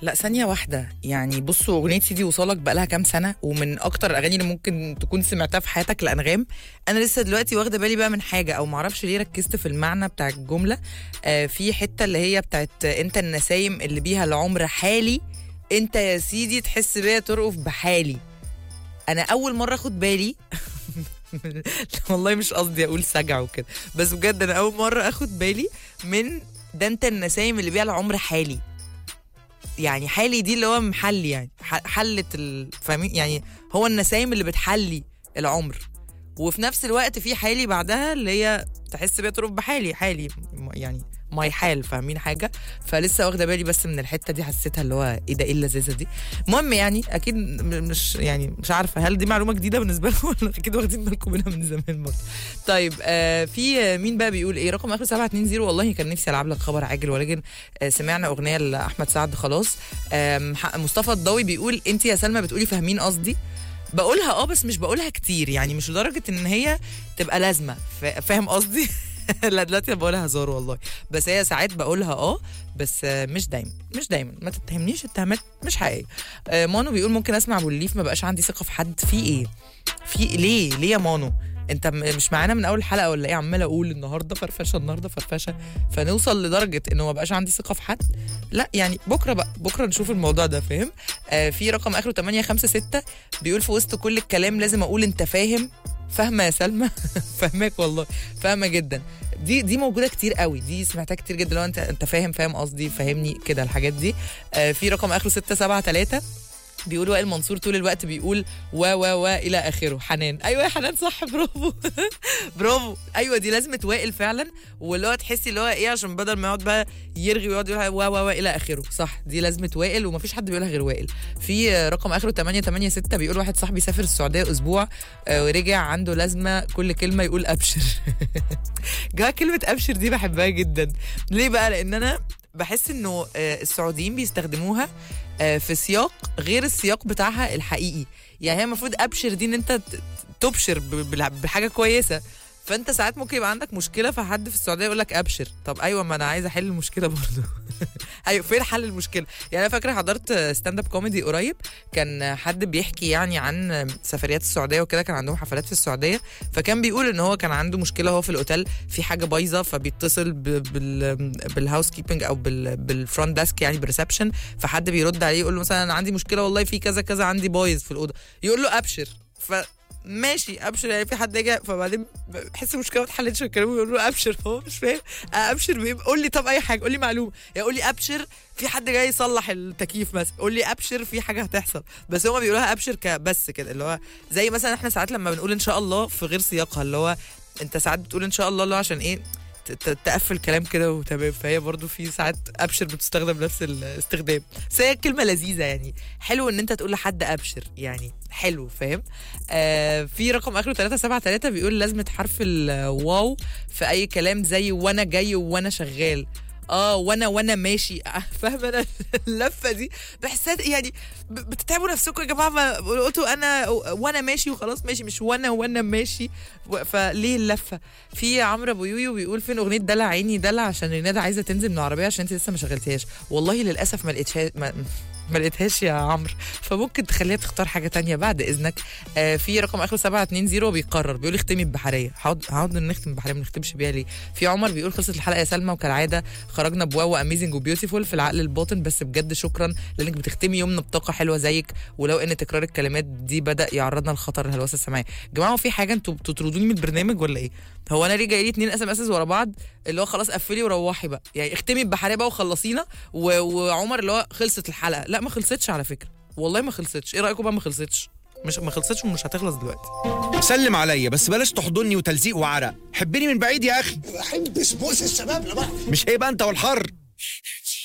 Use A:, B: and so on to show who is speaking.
A: لا ثانية واحدة يعني بصوا أغنية سيدي وصالك بقى لها كام سنة ومن أكتر الأغاني اللي ممكن تكون سمعتها في حياتك لأنغام أنا لسه دلوقتي واخدة بالي بقى من حاجة أو معرفش ليه ركزت في المعنى بتاع الجملة آه في حتة اللي هي بتاعت أنت النسايم اللي بيها العمر حالي أنت يا سيدي تحس بيا ترقف بحالي أنا أول مرة أخد بالي والله مش قصدي أقول سجع وكده بس بجد أنا أول مرة أخد بالي من ده أنت النسايم اللي بيها العمر حالي يعني حالي دي اللي هو محلي يعني ح- حلة ال- فاهمين يعني هو النسايم اللي بتحلي العمر وفي نفس الوقت في حالي بعدها اللي هي تحس بيها تروح بحالي حالي م- يعني ماي حال فاهمين حاجه فلسه واخده بالي بس من الحته دي حسيتها اللي هو ايه ده ايه اللذيذه دي المهم يعني اكيد م- مش يعني مش عارفه هل دي معلومه جديده بالنسبه لكم ولا اكيد واخدين بالكم منها من زمان برضه طيب آه في آه، مين بقى بيقول ايه رقم اخر 720 والله كان نفسي العب لك خبر عاجل ولكن آه سمعنا اغنيه لاحمد سعد خلاص آم، ح- مصطفى الضوي بيقول انت يا سلمى بتقولي فاهمين قصدي بقولها اه بس مش بقولها كتير يعني مش لدرجه ان هي تبقى لازمه فا- فاهم قصدي لا دلوقتي انا بقولها هزار والله بس هي ساعات بقولها اه بس آه، مش دايما مش دايما ما تتهمنيش اتهامات مش حقيقيه آه، مانو بيقول ممكن اسمع ابو الليف ما بقاش عندي ثقه في حد في ايه في ليه ليه يا مانو انت م- مش معانا من اول حلقه ولا ايه عمال اقول النهارده فرفشه النهارده فرفشه فنوصل لدرجه انه ما بقاش عندي ثقه في حد لا يعني بكره بقى بكره نشوف الموضوع ده فاهم آه في رقم اخره 856 بيقول في وسط كل الكلام لازم اقول انت فاهم فاهمه يا سلمى فاهماك والله فاهمه جدا دي دي موجوده كتير قوي دي سمعتها كتير جدا لو انت انت فاهم فاهم قصدي فاهمني كده الحاجات دي آه في رقم اخره 673 بيقول وائل منصور طول الوقت بيقول و و و الى اخره حنان ايوه يا حنان صح برافو برافو ايوه دي لازمه وائل فعلا واللي هو تحسي اللي هو ايه عشان بدل ما يقعد بقى يرغي ويقعد يقول و و و الى اخره صح دي لازمه وائل ومفيش حد بيقولها غير وائل في آه، رقم اخره 886 بيقول واحد صاحبي سافر السعوديه اسبوع آه، ورجع عنده لازمه كل كلمه يقول ابشر جا كلمه ابشر دي بحبها جدا ليه بقى لان انا بحس انه آه، السعوديين بيستخدموها آه، في سياق غير السياق بتاعها الحقيقي يعني هي المفروض ابشر دي ان انت ت- تبشر ب- بال- بحاجه كويسه فانت ساعات ممكن يبقى عندك مشكله فحد في السعوديه يقول لك ابشر طب ايوه ما انا عايزه احل المشكله برضه ايوه فين حل المشكله يعني انا فاكره حضرت ستاند اب كوميدي قريب كان حد بيحكي يعني عن سفريات السعوديه وكده كان عندهم حفلات في السعوديه فكان بيقول ان هو كان عنده مشكله هو في الاوتيل في حاجه بايظه فبيتصل ب- بال بالهاوس كيبنج او بال بالفرونت ديسك يعني بالريسبشن فحد بيرد عليه يقول له مثلا انا عندي مشكله والله في كذا كذا عندي بايظ في الاوضه يقول له ابشر ف ماشي ابشر يعني في حد يجي فبعدين بحس المشكله ما اتحلتش بيكلمه يقول له ابشر هو مش فاهم آه، ابشر بإيه؟ قول لي طب اي حاجه قول لي معلومه يعني قول لي ابشر في حد جاي يصلح التكييف مثلا قول لي ابشر في حاجه هتحصل بس هما بيقولوها ابشر كبس كده اللي هو زي مثلا احنا ساعات لما بنقول ان شاء الله في غير سياقها اللي هو انت ساعات بتقول ان شاء الله اللي هو عشان ايه ت- ت- تقفل كلام كده وتمام فهي برضو في ساعات ابشر بتستخدم نفس الاستخدام بس هي كلمه لذيذه يعني حلو ان انت تقول لحد ابشر يعني حلو فاهم آه في رقم اخره 373 بيقول لازمه حرف الواو في اي كلام زي وانا جاي وانا شغال اه وانا وانا ماشي آه، فاهمه انا اللفه دي بحسها يعني ب- بتتعبوا نفسكم يا جماعه ما قلتوا انا وانا ماشي وخلاص ماشي مش وانا وانا ماشي و- فليه اللفه في عمرو ابو يويو بيقول فين اغنيه دلع عيني دلع عشان ريناد عايزه تنزل من العربيه عشان انت لسه ما شغلتيهاش والله للاسف ما لقيتهاش ما, ما لقيتهاش يا عمرو فممكن تخليها تختار حاجه تانية بعد اذنك آه في رقم اخره 720 بيقرر بيقول اختمي ببحريه هقعد هقعد نختم ببحريه ما نختمش بيها ليه في عمر بيقول خلصت الحلقه يا سلمى وكالعاده خرجنا بواو اميزنج وبيوتيفول في العقل الباطن بس بجد شكرا لانك بتختمي يومنا بطاقه حلوه زيك ولو ان تكرار الكلمات دي بدا يعرضنا لخطر الهلوسه السمعيه جماعه هو في حاجه انتوا بتطردوني من البرنامج ولا ايه هو انا ليه جاي لي اتنين اس ام اس ورا بعض اللي هو خلاص قفلي وروحي بقى يعني اختمي ببحريه بقى وخلصينا و... وعمر اللي هو خلصت الحلقه لا ما خلصتش على فكره والله ما خلصتش ايه رايكم بقى ما خلصتش مش ما خلصتش ومش هتخلص دلوقتي
B: سلم عليا بس بلاش تحضني وتلزيق وعرق حبني من بعيد يا اخي
C: بحب سبوس الشباب لبعض
B: مش هيبقى انت والحر